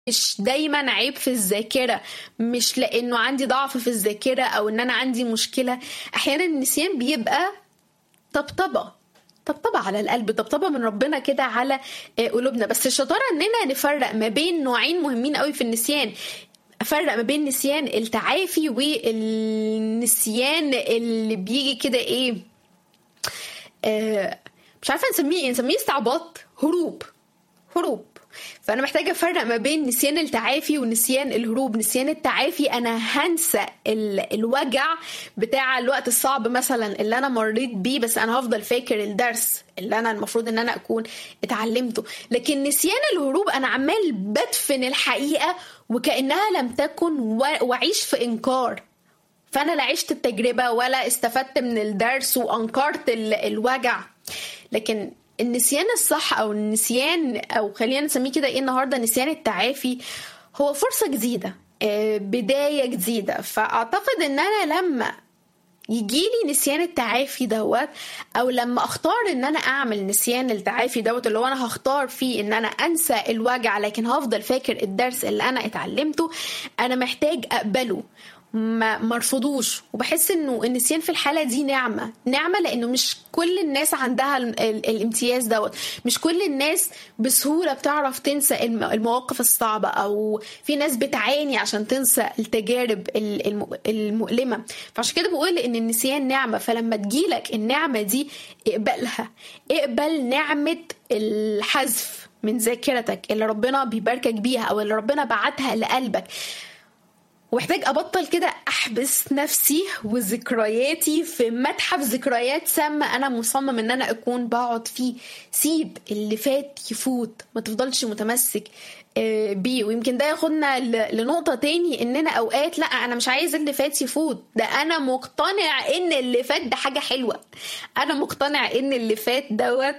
مش دايما عيب في الذاكرة مش لأنه عندي ضعف في الذاكرة أو إن أنا عندي مشكلة أحيانا النسيان بيبقى طبطبة طبطبة على القلب طبطبة من ربنا كده على قلوبنا بس الشطارة إننا نفرق ما بين نوعين مهمين قوي في النسيان افرق ما بين نسيان التعافي والنسيان اللي بيجي كده ايه آه مش عارفه نسميه ايه نسميه استعباط هروب هروب فانا محتاجه افرق ما بين نسيان التعافي ونسيان الهروب نسيان التعافي انا هنسى الوجع بتاع الوقت الصعب مثلا اللي انا مريت بيه بس انا هفضل فاكر الدرس اللي انا المفروض ان انا اكون اتعلمته لكن نسيان الهروب انا عمال بدفن الحقيقه وكانها لم تكن واعيش في انكار فانا لا عشت التجربه ولا استفدت من الدرس وانكرت الوجع لكن النسيان الصح او النسيان او خلينا نسميه كده ايه النهارده نسيان التعافي هو فرصه جديده بدايه جديده فاعتقد ان انا لما يجيلي نسيان التعافي دوت او لما اختار ان انا اعمل نسيان التعافي دوت اللي هو انا هختار فيه ان انا انسى الوجع لكن هفضل فاكر الدرس اللي انا اتعلمته انا محتاج اقبله ما مرفضوش وبحس انه النسيان في الحاله دي نعمه نعمه لانه مش كل الناس عندها الامتياز دوت مش كل الناس بسهوله بتعرف تنسى المواقف الصعبه او في ناس بتعاني عشان تنسى التجارب المؤلمه فعشان كده بقول ان النسيان نعمه فلما تجيلك النعمه دي اقبلها اقبل نعمه الحذف من ذاكرتك اللي ربنا بيباركك بيها او اللي ربنا بعتها لقلبك ومحتاج ابطل كده احبس نفسي وذكرياتي في متحف ذكريات سامة انا مصمم ان انا اكون بقعد فيه سيب اللي فات يفوت ما تفضلش متمسك بيه ويمكن ده ياخدنا لنقطة تاني اننا اوقات لا انا مش عايز اللي فات يفوت ده انا مقتنع ان اللي فات ده حاجة حلوة انا مقتنع ان اللي فات دوت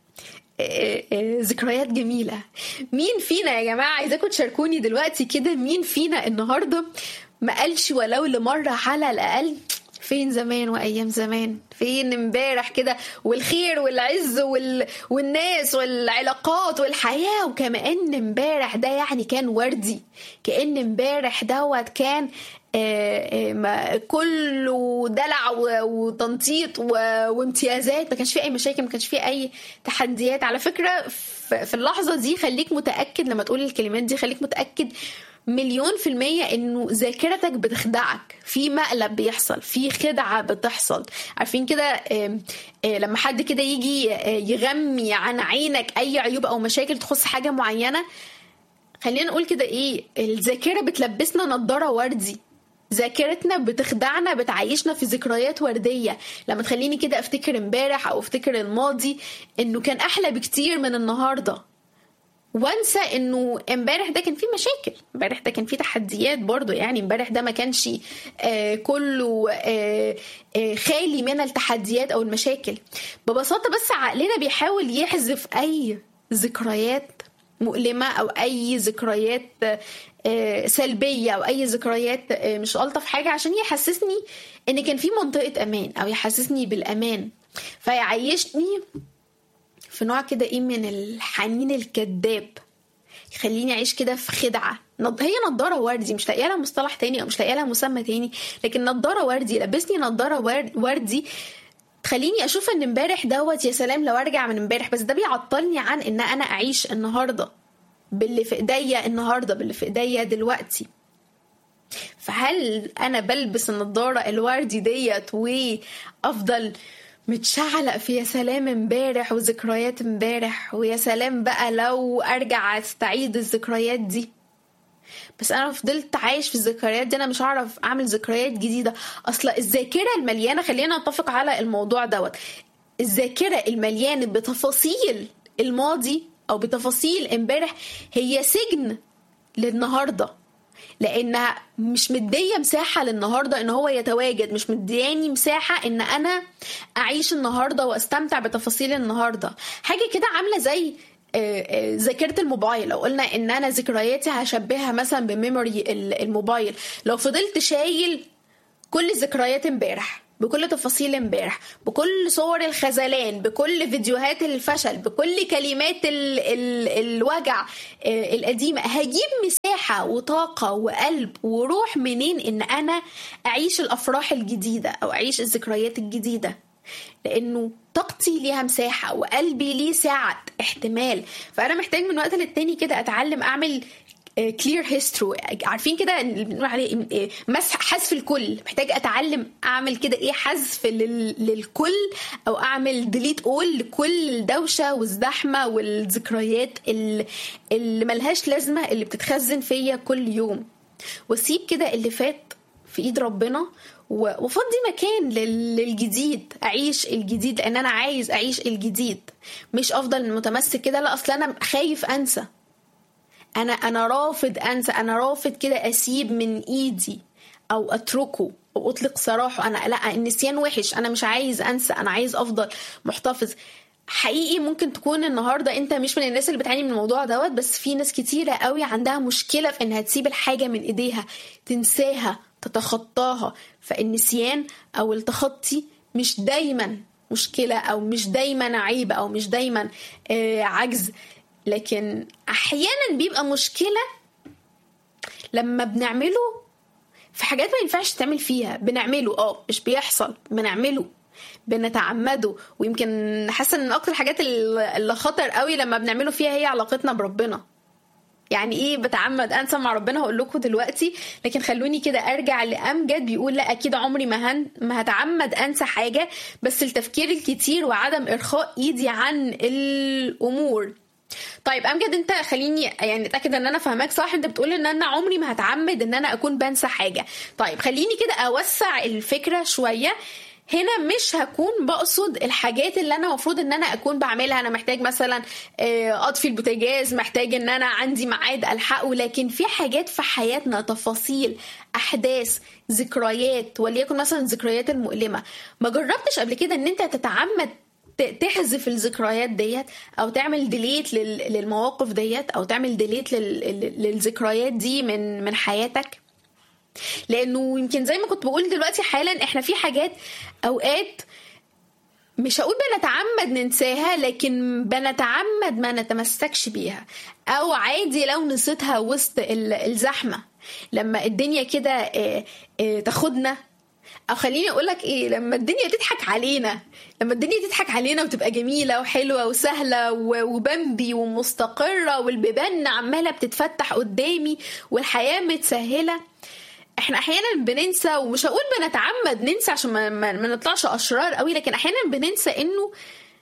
ذكريات جميلة مين فينا يا جماعة عايزاكم تشاركوني دلوقتي كده مين فينا النهاردة ما قالش ولو لمرة على الأقل فين زمان وايام زمان فين امبارح كده والخير والعز وال... والناس والعلاقات والحياه وكما ان امبارح ده يعني كان وردي كان امبارح دوت كان آآ آآ كله دلع وتنطيط وامتيازات ما كانش فيه اي مشاكل ما كانش فيه اي تحديات على فكره في اللحظه دي خليك متاكد لما تقول الكلمات دي خليك متاكد مليون في المية انه ذاكرتك بتخدعك في مقلب بيحصل في خدعة بتحصل عارفين كده لما حد كده يجي يغمي عن عينك اي عيوب او مشاكل تخص حاجة معينة خلينا نقول كده ايه الذاكرة بتلبسنا نضارة وردي ذاكرتنا بتخدعنا بتعيشنا في ذكريات وردية لما تخليني كده افتكر امبارح او افتكر الماضي انه كان احلى بكتير من النهارده وانسى انه امبارح ده كان فيه مشاكل امبارح ده كان فيه تحديات برضو يعني امبارح ده ما كانش آه كله آه آه خالي من التحديات او المشاكل ببساطه بس عقلنا بيحاول يحذف اي ذكريات مؤلمه او اي ذكريات سلبيه او اي ذكريات مش الطف حاجه عشان يحسسني ان كان في منطقه امان او يحسسني بالامان فيعيشني في نوع كده ايه من الحنين الكذاب يخليني اعيش كده في خدعه هي نضاره وردي مش لاقيه لها مصطلح تاني او مش لاقيه لها مسمى تاني لكن نضاره وردي لبسني نضاره وردي تخليني اشوف ان امبارح دوت يا سلام لو ارجع من امبارح بس ده بيعطلني عن ان انا اعيش النهارده باللي في ايديا النهارده باللي في ايديا دلوقتي فهل انا بلبس النضاره الوردي ديت وافضل متشعلق في يا سلام امبارح وذكريات امبارح ويا سلام بقى لو ارجع استعيد الذكريات دي بس انا فضلت عايش في الذكريات دي انا مش هعرف اعمل ذكريات جديده اصلا الذاكره المليانه خلينا نتفق على الموضوع دوت الذاكره المليانه بتفاصيل الماضي او بتفاصيل امبارح هي سجن للنهارده لانها مش مديه مساحه للنهارده ان هو يتواجد مش مدياني مساحه ان انا اعيش النهارده واستمتع بتفاصيل النهارده حاجه كده عامله زي ذاكره الموبايل لو قلنا ان انا ذكرياتي هشبهها مثلا بميموري الموبايل لو فضلت شايل كل ذكريات امبارح بكل تفاصيل امبارح بكل صور الخذلان بكل فيديوهات الفشل بكل كلمات ال ال الوجع آه، القديمة هجيب مساحة وطاقة وقلب وروح منين ان انا اعيش الافراح الجديدة او اعيش الذكريات الجديدة لانه طاقتي ليها مساحه وقلبي ليه سعه احتمال فانا محتاج من وقت للتاني كده اتعلم اعمل كلير هيستوري عارفين كده اللي بنقول عليه آه، مسح حذف الكل محتاج اتعلم اعمل كده ايه حذف لل- للكل او اعمل ديليت اول لكل الدوشه والزحمه والذكريات ال- اللي ملهاش لازمه اللي بتتخزن فيا كل يوم واسيب كده اللي فات في ايد ربنا و- وفضي مكان لل- للجديد اعيش الجديد لان انا عايز اعيش الجديد مش افضل متمسك كده لا اصل انا خايف انسى انا انا رافض انسى انا رافض كده اسيب من ايدي او اتركه او اطلق سراحه انا لا النسيان وحش انا مش عايز انسى انا عايز افضل محتفظ حقيقي ممكن تكون النهارده انت مش من الناس اللي بتعاني من الموضوع دوت بس في ناس كتيره قوي عندها مشكله في انها تسيب الحاجه من ايديها تنساها تتخطاها فالنسيان او التخطي مش دايما مشكله او مش دايما عيب او مش دايما آه، عجز لكن احيانا بيبقى مشكله لما بنعمله في حاجات ما ينفعش تعمل فيها بنعمله اه مش بيحصل بنعمله بنتعمده ويمكن حاسه ان اكتر الحاجات اللي اللي خطر قوي لما بنعمله فيها هي علاقتنا بربنا يعني ايه بتعمد انسى مع ربنا هقول لكم دلوقتي لكن خلوني كده ارجع لامجد بيقول لا اكيد عمري ما هن ما هتعمد انسى حاجه بس التفكير الكتير وعدم ارخاء ايدي عن الامور طيب امجد انت خليني يعني اتاكد ان انا فاهماك صح انت بتقول ان انا عمري ما هتعمد ان انا اكون بنسى حاجه طيب خليني كده اوسع الفكره شويه هنا مش هكون بقصد الحاجات اللي انا المفروض ان انا اكون بعملها انا محتاج مثلا آه، اطفي البوتاجاز محتاج ان انا عندي ميعاد الحقه لكن في حاجات في حياتنا تفاصيل احداث ذكريات وليكن مثلا الذكريات المؤلمه ما جربتش قبل كده ان انت تتعمد ت- تحذف الذكريات ديت او تعمل ديليت للمواقف ديت او تعمل ديليت للذكريات دي من من حياتك لانه يمكن زي ما كنت بقول دلوقتي حالا احنا في حاجات اوقات مش هقول بنتعمد ننساها لكن بنتعمد ما نتمسكش بيها او عادي لو نسيتها وسط ال- الزحمه لما الدنيا كده آه، آه، تاخدنا او خليني اقول لك ايه لما الدنيا تضحك علينا لما الدنيا تضحك علينا وتبقى جميله وحلوه وسهله و- وبمبي ومستقره والبيبان عماله بتتفتح قدامي والحياه متسهله احنا احيانا بننسى ومش هقول بنتعمد ننسى عشان ما, ما, ما نطلعش اشرار قوي لكن احيانا بننسى انه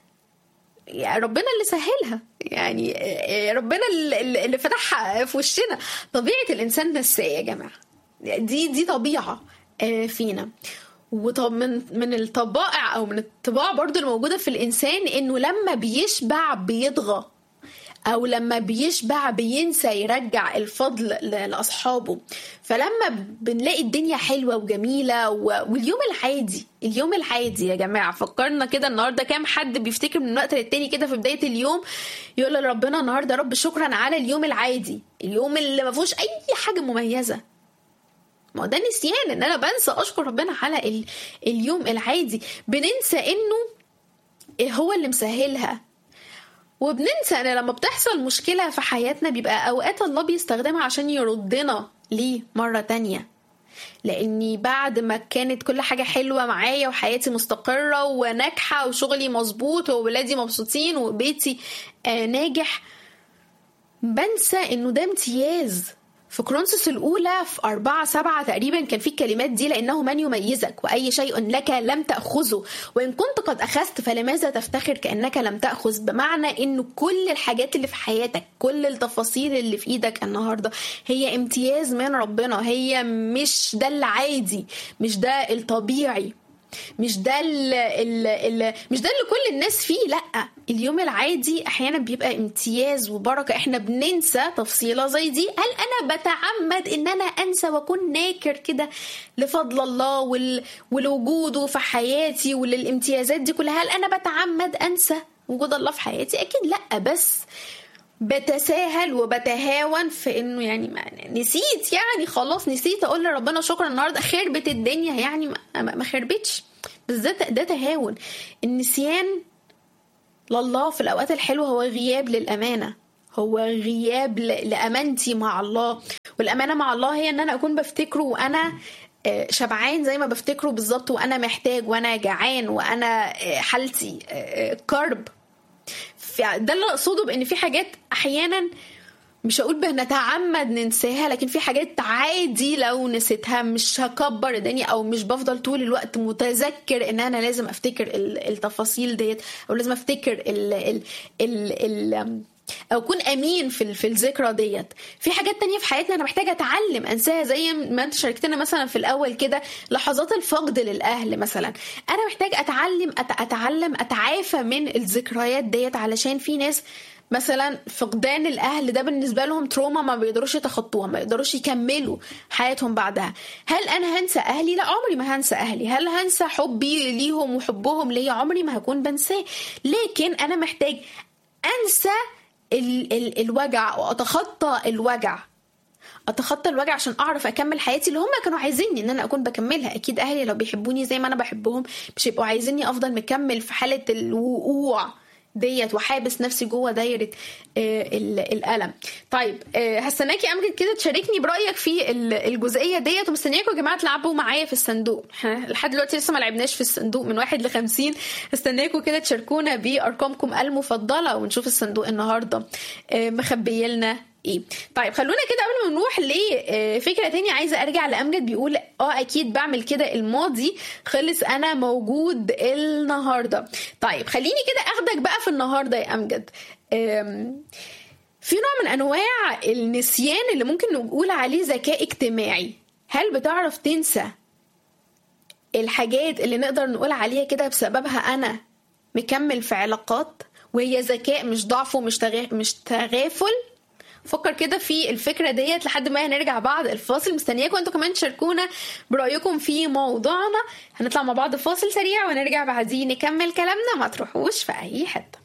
يعني ربنا اللي سهلها يعني آه، ربنا اللي اللي فتحها في وشنا طبيعه الانسان نساه يا جماعه دي دي طبيعه آه، فينا وطب من من الطبائع او من الطباع برضو الموجوده في الانسان انه لما بيشبع بيطغى او لما بيشبع بينسى يرجع الفضل ل- لاصحابه فلما بنلاقي الدنيا حلوه وجميله و... واليوم العادي اليوم العادي يا جماعه فكرنا كده النهارده كام حد بيفتكر من وقت للتاني كده في بدايه اليوم يقول لربنا النهارده يا رب شكرا على اليوم العادي اليوم اللي ما فيهوش اي حاجه مميزه ما هو ده نسيان ان انا بنسى اشكر ربنا على ال... اليوم العادي بننسى انه هو اللي مسهلها وبننسى ان لما بتحصل مشكلة في حياتنا بيبقى اوقات الله بيستخدمها عشان يردنا ليه مرة تانية لاني بعد ما كانت كل حاجة حلوة معايا وحياتي مستقرة وناجحة وشغلي مظبوط وولادي مبسوطين وبيتي آه ناجح بنسى انه ده امتياز في كرونسوس الأولى في أربعة سبعة تقريبا كان في الكلمات دي لأنه من يميزك وأي شيء لك لم تأخذه وإن كنت قد أخذت فلماذا تفتخر كأنك لم تأخذ بمعنى إنه كل الحاجات اللي في حياتك كل التفاصيل اللي في إيدك النهاردة هي امتياز من ربنا هي مش ده العادي مش ده الطبيعي مش ده ال ال ال مش ده اللي كل الناس فيه لا اليوم العادي احيانا بيبقى امتياز وبركه احنا بننسى تفصيله زي دي هل انا بتعمد ان انا انسى واكون ناكر كده لفضل الله وال ولوجوده في حياتي وللامتيازات دي كلها هل انا بتعمد انسى وجود الله في حياتي اكيد لا بس بتساهل وبتهاون في انه يعني ما نسيت يعني خلاص نسيت اقول لربنا شكرا النهارده خربت الدنيا يعني ما, ما خربتش بالذات ده تهاون النسيان لله في الأوقات الحلوة هو غياب للأمانة هو غياب لأمانتي مع الله والأمانة مع الله هي إن أنا أكون بفتكره وأنا شبعان زي ما بفتكره بالظبط وأنا محتاج وأنا جعان وأنا حالتي كرب ده اللي أقصده بإن في حاجات أحيانا مش هقول بنتعمد ننساها لكن في حاجات عادي لو نسيتها مش هكبر الدنيا او مش بفضل طول الوقت متذكر ان انا لازم افتكر التفاصيل ديت او لازم افتكر ال ال ال, ال او اكون امين في في الذكرى ديت في حاجات تانية في حياتنا انا محتاجه اتعلم انساها زي ما انت شاركتنا مثلا في الاول كده لحظات الفقد للاهل مثلا انا محتاج اتعلم اتعلم اتعافى من الذكريات ديت علشان في ناس مثلا فقدان الاهل ده بالنسبه لهم تروما ما بيقدروش يتخطوها ما يقدروش يكملوا حياتهم بعدها هل انا هنسى اهلي لا عمري ما هنسى اهلي هل هنسى حبي ليهم وحبهم ليا عمري ما هكون بنساه لكن انا محتاج انسى ال ال الوجع واتخطى الوجع اتخطى الوجع عشان اعرف اكمل حياتي اللي هم كانوا عايزيني ان انا اكون بكملها اكيد اهلي لو بيحبوني زي ما انا بحبهم مش هيبقوا عايزيني افضل مكمل في حاله الوقوع ديت وحابس نفسي جوه دايره الالم طيب هستناكي امجد كده تشاركني برايك في الجزئيه ديت ومستنياكم يا جماعه تلعبوا معايا في الصندوق لحد دلوقتي لسه ما لعبناش في الصندوق من واحد ل 50 هستناكم كده تشاركونا بارقامكم المفضله ونشوف الصندوق النهارده مخبي لنا ايه طيب خلونا كده قبل ما نروح لفكره تانية عايزه ارجع لامجد بيقول اه اكيد بعمل كده الماضي خلص انا موجود النهارده طيب خليني كده اخدك بقى في النهارده يا امجد في نوع من انواع النسيان اللي ممكن نقول عليه ذكاء اجتماعي هل بتعرف تنسى الحاجات اللي نقدر نقول عليها كده بسببها انا مكمل في علاقات وهي ذكاء مش ضعف ومش مش تغافل فكر كده في الفكرة ديت لحد ما هنرجع بعد الفاصل مستنياكم انتوا كمان تشاركونا برأيكم في موضوعنا هنطلع مع بعض فاصل سريع ونرجع بعدين نكمل كلامنا ما تروحوش في أي حتة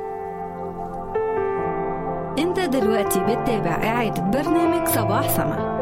انت دلوقتي بتتابع إعادة برنامج صباح سما